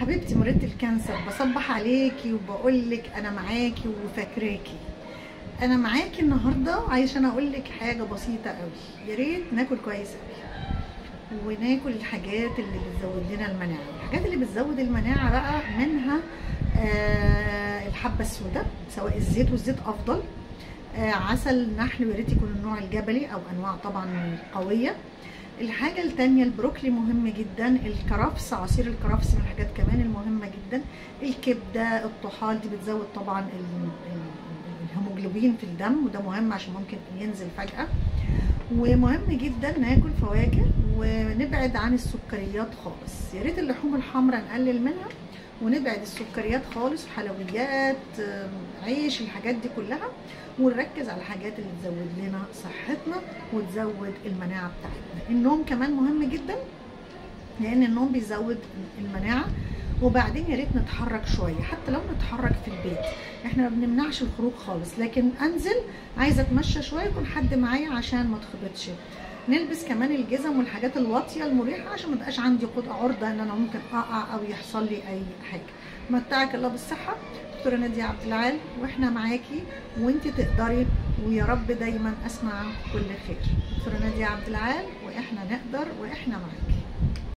حبيبتي مريضة الكانسر بصبح عليكي وبقول لك انا معاكي وفاكراكي انا معاكي النهارده عشان اقول لك حاجه بسيطه قوي يا ريت ناكل كويس قوي وناكل الحاجات اللي بتزود لنا المناعه الحاجات اللي بتزود المناعه بقى منها آه الحبه السوداء سواء الزيت والزيت افضل آه عسل نحل ويا ريت يكون النوع الجبلي او انواع طبعا قويه الحاجة التانية البروكلي مهم جدا الكرفس عصير الكرفس من الحاجات كمان المهمة جدا الكبدة الطحال دي بتزود طبعا ال- ال- الهيموجلوبين في الدم وده مهم عشان ممكن ينزل فجأة ومهم جدا ناكل فواكه ونبعد عن السكريات خالص يا ريت اللحوم الحمراء نقلل منها ونبعد السكريات خالص حلويات آم، عيش الحاجات دي كلها ونركز على الحاجات اللي تزود لنا صحتنا وتزود المناعه بتاعتنا النوم كمان مهم جدا لان النوم بيزود المناعه وبعدين يا ريت نتحرك شويه حتى لو نتحرك في البيت احنا ما بنمنعش الخروج خالص لكن انزل عايزه اتمشى شويه يكون حد معايا عشان ما اتخبطش نلبس كمان الجزم والحاجات الواطيه المريحه عشان ما يبقاش عندي قطع عرضه ان انا ممكن اقع او يحصل لي اي حاجه متعك الله بالصحه دكتوره ناديه عبد العال واحنا معاكي وانت تقدري ويا رب دايما اسمع عنك كل خير دكتوره ناديه عبد العال واحنا نقدر واحنا معاكي